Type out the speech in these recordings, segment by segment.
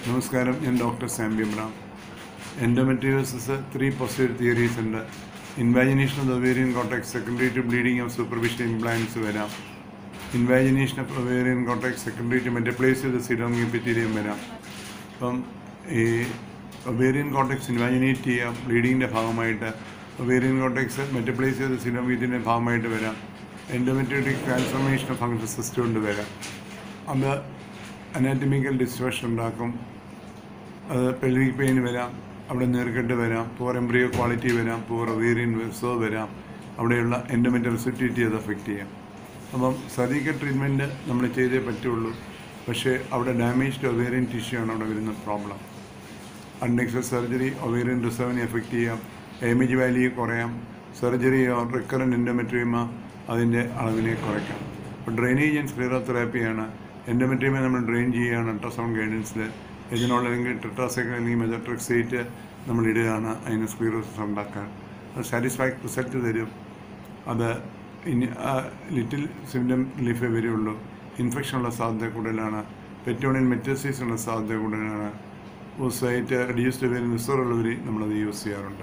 നമസ്കാരം ഞാൻ doctor Sam ഇബ്രാം എൻഡോമെട്രിയോസിസ് ത്രീ പോസിറ്റീവ് തിയറീസ് ഉണ്ട് invagination of ovarian cortex secondary to bleeding of superficial implants വരാം invagination of ovarian cortex secondary to metaplasia ചെയ്ത സിഡോം epithelium വരാം അപ്പം ഈ ഒവേറിയൻ കോട്ടക്സ് ഇൻവാജിനേറ്റ് ചെയ്യാം ബ്ലീഡിങ്ങിൻ്റെ ഭാഗമായിട്ട് ഒവേറിയൻ കോട്ടക്സ് മെറ്റപ്ലേസ് ചെയ്ത സിഡോമീറ്റിൻ്റെ ഭാഗമായിട്ട് വരാം endometriotic transformation of function system കൊണ്ട് വരാം അത് അനാറ്റമിക്കൽ ഡിസ്ട്രഷൻ ഉണ്ടാക്കും അത് പെൽവിക് പെയിൻ വരാം അവിടെ നീർക്കെട്ട് വരാം പൂർ എംബ്രിയോ ക്വാളിറ്റി വരാം പൂർ ഒവേറിയൻ വെസോ വരാം അവിടെയുള്ള എൻഡോമെൻ്റൽ റിസിറ്റിവിറ്റി അത് അഫക്റ്റ് ചെയ്യാം അപ്പം സർജിക്കൽ ട്രീറ്റ്മെൻറ്റ് നമ്മൾ ചെയ്തേ പറ്റുള്ളൂ പക്ഷേ അവിടെ ഡാമേജ്ഡ് ഒവേറിയൻ ടിഷ്യൂ ആണ് അവിടെ വരുന്ന പ്രോബ്ലം അൺനെക്സൽ സർജറി ഒവേറിയൻ റിസർവിനെ എഫക്റ്റ് ചെയ്യാം എമേജ് വാല്യൂ കുറയാം സർജറിയോ റിക്കറൻറ്റ് എൻഡോമെട്രിയമ അതിൻ്റെ അളവിനെ കുറയ്ക്കാം അപ്പോൾ ഡ്രെയിനേജ് ആൻഡ് സ്ക്ലീറോതെറാപ്പിയാണ് എൻഡോമെട്രിയമ നമ്മൾ ഡ്രെയിൻ ചെയ്യുകയാണ് അൾട്രാസൗണ്ട് ഗൈഡൻസിൽ ഇതിനുള്ള അല്ലെങ്കിൽ ടെട്രാസൈക്കിൾ അല്ലെങ്കിൽ മെജട്രിക്സേറ്റ് നമ്മൾ ഇടുകയാണ് അതിന് സ്ക്ലീറോസിസ് ഉണ്ടാക്കാൻ അത് സാറ്റിസ്ഫാക്ട് റിസൾട്ട് തരും അത് ഇനി ലിറ്റിൽ സിംറ്റം റിലീഫേ വരുള്ളൂ ഇൻഫെക്ഷനുള്ള സാധ്യത കൂടുതലാണ് പെറ്റോണിൻ മെറ്റസിസ് ഉള്ള സാധ്യത കൂടുതലാണ് സൈറ്റ് റെഡ്യൂസ്ഡ് വരുന്ന വിസറുള്ളവർ നമ്മളത് യൂസ് ചെയ്യാറുണ്ട്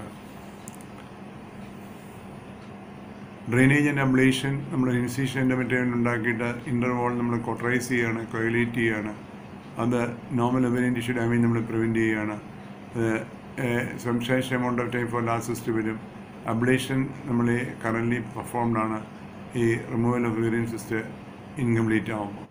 ഡ്രെയിനേജ് ആൻഡ് അബ്ലേഷൻ നമ്മൾ ഇൻസിഷൻ എൻഡോമെറ്റേൺ ഉണ്ടാക്കിയിട്ട് ഇൻ്റർവോൾ നമ്മൾ കൊട്ടറൈസ് ചെയ്യുകയാണ് കൊയലേറ്റ് ചെയ്യുകയാണ് അത് നോർമൽ ഒബേരിയൻ ടിഷ്യൂ ഡാമേജ് നമ്മൾ പ്രിവെൻറ്റ് ചെയ്യുകയാണ് സംശേഷം എമൗണ്ട് ഓഫ് ടൈം ഫോർ ലാസിസ്റ്റ് വരും അബ്ലേഷൻ നമ്മൾ കറൻ്റ്ലി പെർഫോംഡ് ആണ് ഈ removal of ovarian cyst incomplete ആകുമ്പോൾ